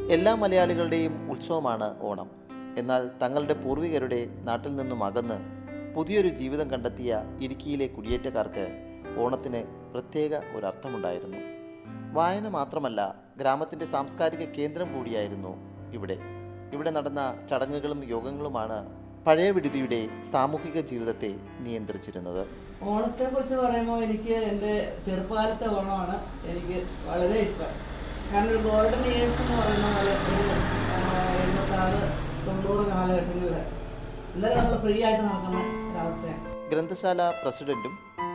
എല്ലാ മലയാളികളുടെയും ഉത്സവമാണ് ഓണം എന്നാൽ തങ്ങളുടെ പൂർവികരുടെ നാട്ടിൽ നിന്നും അകന്ന് പുതിയൊരു ജീവിതം കണ്ടെത്തിയ ഇടുക്കിയിലെ കുടിയേറ്റക്കാർക്ക് ഓണത്തിന് പ്രത്യേക ഒരർത്ഥമുണ്ടായിരുന്നു വായന മാത്രമല്ല ഗ്രാമത്തിൻ്റെ സാംസ്കാരിക കേന്ദ്രം കൂടിയായിരുന്നു ഇവിടെ ഇവിടെ നടന്ന ചടങ്ങുകളും യോഗങ്ങളുമാണ് പഴയ വിടുതിയുടെ സാമൂഹിക ജീവിതത്തെ നിയന്ത്രിച്ചിരുന്നത് ഓണത്തെ കുറിച്ച് പറയുമ്പോൾ എനിക്ക് എൻ്റെ ചെറുപ്പകാലത്തെ ഓണമാണ് എനിക്ക് വളരെ ഇഷ്ടം കാരണം ഒരു ഗോൾഡൻ ഇയേഴ്സ് എന്ന് പറയുന്ന പോലെ ഒരു എൺപത്താറ് തൊണ്ണൂറ് കാലഘട്ടങ്ങളിൽ ഇന്നലെ നമ്മൾ ഫ്രീ ആയിട്ട് നടക്കുന്ന ഒരവസ്ഥയാണ് ഗ്രന്ഥശാല പ്രസിഡന്റും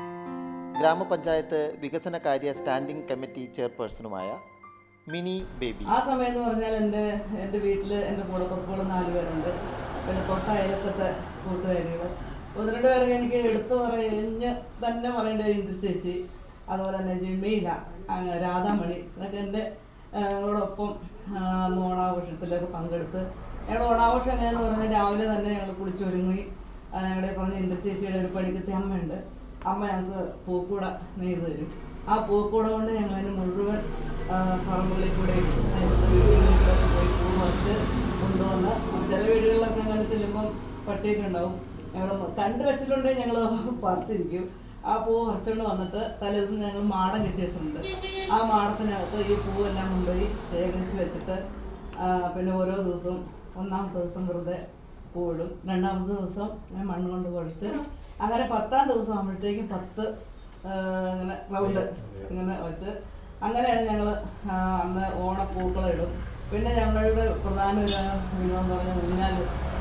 ഗ്രാമപഞ്ചായത്ത് വികസനകാര്യ സ്റ്റാൻഡിംഗ് കമ്മിറ്റി ചെയർപേഴ്സണുമായ മിനി ബേബി ആ സമയം എന്ന് പറഞ്ഞാൽ എൻ്റെ എൻ്റെ വീട്ടിൽ എൻ്റെ കൂടപ്പുറപ്പുകൾ നാല് പേരുണ്ട് പിന്നെ തൊട്ട അയലക്കത്തെ കൂട്ടുകാരികൾ ഒന്ന് രണ്ട് പേരൊക്കെ എനിക്ക് എടുത്തു പറഞ്ഞ് തന്നെ പറയേണ്ട ഒരു ഇന്ദ്ര ചേച്ചി അതുപോലെ തന്നെ ജിമ്മീല അങ്ങ് രാധാമണി ഇതൊക്കെ എൻ്റെ ഞങ്ങളോടൊപ്പം ആ, അന്ന് ഓണാഘോഷത്തിലൊക്കെ പങ്കെടുത്ത് ഞങ്ങളുടെ ഓണാഘോഷം എങ്ങനെയാന്ന് പറഞ്ഞാൽ രാവിലെ തന്നെ ഞങ്ങൾ കുളിച്ചൊരുങ്ങി ആ, ഞങ്ങളുടെ പറഞ്ഞ ഇന്ദ്ര ചേച്ചിയുടെ ഒരു പണിക്കത്തെ അമ്മയുണ്ട് അമ്മ ഞങ്ങൾക്ക് പൂക്കൂട നെയ്ത് തരും ആ പൂക്കൂട കൊണ്ട് ഞങ്ങൾ അതിന് മുഴുവൻ ആ, പറമ്പുകളിൽ കൂടെ അതിനകത്ത് വീടുകളിൽ കൂടെ ഒക്കെ പോയി പൂ പറിച്ച് കൊണ്ടുവന്ന് ചില വീടുകളിലൊക്കെ അങ്ങനെ ചെല്ലുമ്പം പട്ടിയൊക്കെ ഉണ്ടാവും ഞങ്ങൾ കണ്ടു വെച്ചിട്ടുണ്ടെങ്കിൽ ഞങ്ങൾ പറിച്ചിരിക്കും ആ പൂ പറിച്ചുകൊണ്ട് വന്നിട്ട് തലേദിവസം ഞങ്ങൾ മാടം കെട്ടി വെച്ചിട്ടുണ്ട് ആ മാടത്തിനകത്ത് ഈ പൂവെല്ലാം കൊണ്ടുപോയി ശേഖരിച്ച് വെച്ചിട്ട് ആ, പിന്നെ ഓരോ ദിവസവും ഒന്നാമത്തെ ദിവസം വെറുതെ പൂവിടും രണ്ടാമത്തെ ദിവസം ഞാൻ മണ്ണ് കൊണ്ട് കുഴച്ച് അങ്ങനെ പത്താം ദിവസം ആകുമ്പോഴത്തേക്കും പത്ത് ആ, ഇങ്ങനെ റൗണ്ട് ഇങ്ങനെ വെച്ച് അങ്ങനെയാണ് ഞങ്ങൾ അന്ന് ഓണപ്പൂക്കളിടും പിന്നെ ഞങ്ങളുടെ പ്രധാന ഒരു വിനോദം എന്ന് പറഞ്ഞാൽ ഊഞ്ഞാൽ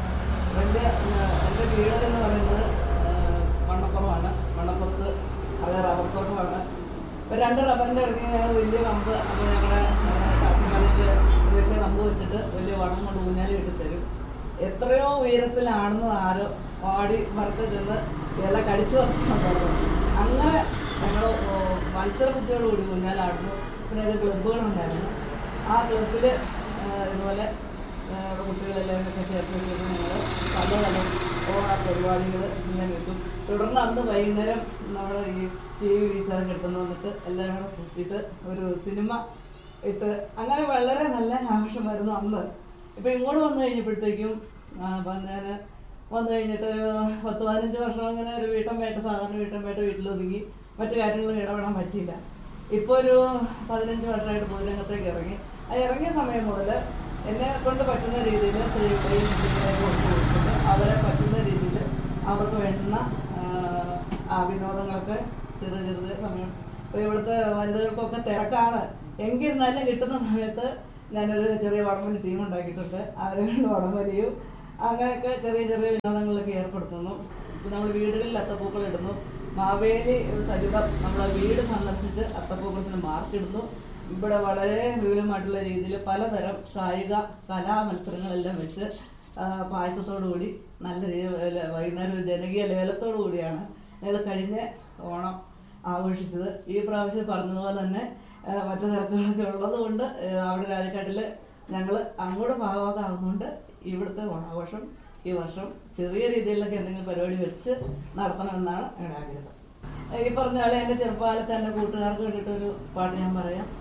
എൻ്റെ എൻ്റെ വീട് എന്ന് പറയുന്നത് ആ, മണ്ണപ്പുറമാണ് മണ്ണപ്പുറത്ത് അത് റബ്ബർ തോട്ടമാണ് അപ്പോൾ രണ്ട് റബ്ബറിൻ്റെ ഇടയ്ക്ക് ഞങ്ങൾ വലിയ കമ്പ് അപ്പോൾ ഞങ്ങളുടെ കാച്ചക്കാലിൽ വലിയ കമ്പ് വെച്ചിട്ട് വലിയ വടം കൊണ്ട് ഊഞ്ഞാലി ഇട്ട് തരും എത്രയോ ഉയരത്തിലാണെന്ന് ആരോ പാടി വറുത്ത് ചെന്ന് ഇല കടിച്ചു പറിച്ചിട്ടുണ്ടായിരുന്നു അങ്ങനെ ഞങ്ങൾ മത്സര ബുദ്ധിയോടുകൂടി ഊഞ്ഞാലാടുന്നു പിന്നെ ഒരു ക്ലബ്ബുകളുണ്ടായിരുന്നു ആ ക്ലബ്ബിൽ ഇതുപോലെ ഞങ്ങളുടെ കുട്ടികളെല്ലാം ഒക്കെ ചേർത്ത് വെച്ചിട്ട് ഞങ്ങൾ പലതരം ഓണ പരിപാടികൾ ഇങ്ങനെ വെക്കും തുടർന്ന് അന്ന് വൈകുന്നേരം നമ്മുടെ ഈ ടി വി വീസാറൊക്കെ എടുത്തുകൊണ്ട് വന്നിട്ട് എല്ലാവരും കൂടെ കൂട്ടിയിട്ട് ഒരു സിനിമ ഇട്ട് അങ്ങനെ വളരെ നല്ല ആഘോഷമായിരുന്നു അന്ന് ഇപ്പം ഇങ്ങോട്ട് വന്നു കഴിഞ്ഞപ്പോഴത്തേക്കും അപ്പം ഞാൻ വന്നു കഴിഞ്ഞിട്ട് ഒരു പത്ത് പതിനഞ്ച് വർഷം അങ്ങനെ ഒരു വീട്ടമ്മയായിട്ട് സാധാരണ വീട്ടമ്മയായിട്ട് വീട്ടിലൊതുങ്ങി മറ്റു കാര്യങ്ങളിൽ ഇടപെടാൻ പറ്റിയില്ല ഇപ്പോൾ ഒരു പതിനഞ്ച് വർഷമായിട്ട് പൊതുരംഗത്തേക്ക് ഇറങ്ങി ആ ഇറങ്ങിയ സമയം മുതൽ എന്നെ കൊണ്ട് പറ്റുന്ന രീതിയിൽ സ്ത്രീകളെയും കുട്ടികളെയും ഒക്കെ കൊടുത്തിട്ട് അവരെ പറ്റുന്ന രീതിയിൽ അവർക്ക് വേണ്ടുന്ന ആ, ആ വിനോദങ്ങളൊക്കെ ചെറിയ ചെറിയ സമയം ഇപ്പോൾ ഇവിടുത്തെ വനിതകൾക്കൊക്കെ തിരക്കാണ് എങ്കിരുന്നാലും കിട്ടുന്ന സമയത്ത് ഞാനൊരു ചെറിയ വടംവലി ടീം ഉണ്ടാക്കിയിട്ടുണ്ട് അവരെ കൊണ്ട് വടംവലിയും അങ്ങനെയൊക്കെ ചെറിയ ചെറിയ വിനോദങ്ങളിലൊക്കെ ഏർപ്പെടുത്തുന്നു ഇപ്പം നമ്മൾ വീടുകളിൽ അത്തപ്പൂക്കൾ ഇടുന്നു മാവേലി സഹിതം നമ്മൾ വീട് സന്ദർശിച്ച് അത്തപ്പൂക്കളത്തിന് മാർക്കിടുന്നു ഇവിടെ വളരെ വിപുലമായിട്ടുള്ള രീതിയിൽ പലതരം കായിക കലാ മത്സരങ്ങളെല്ലാം വെച്ച് ആ, പായസത്തോടു കൂടി നല്ല രീതിയിൽ വൈകുന്നേരം ഒരു ജനകീയ ലേലത്തോടു കൂടിയാണ് ഞങ്ങൾ കഴിഞ്ഞ ഓണം ആഘോഷിച്ചത് ഈ പ്രാവശ്യം പറഞ്ഞതുപോലെ തന്നെ ആ, മറ്റു തിരക്കുകളൊക്കെ ഉള്ളത് കൊണ്ട് അവിടെ രാജക്കാട്ടിൽ ഞങ്ങൾ അങ്ങോട്ട് ഭാഗമാകാവുന്നതുകൊണ്ട് ഇവിടുത്തെ ഓണാഘോഷം ഈ വർഷം ചെറിയ രീതിയിലൊക്കെ എന്തെങ്കിലും പരിപാടി വെച്ച് നടത്തണമെന്നാണ് ഞങ്ങളുടെ ആഗ്രഹം ഈ പറഞ്ഞ പോലെ എൻ്റെ ചെറുപ്പകാലത്ത് എൻ്റെ കൂട്ടുകാർക്ക് വേണ്ടിയിട്ടൊരു പാട്ട് ഞാൻ പറയാം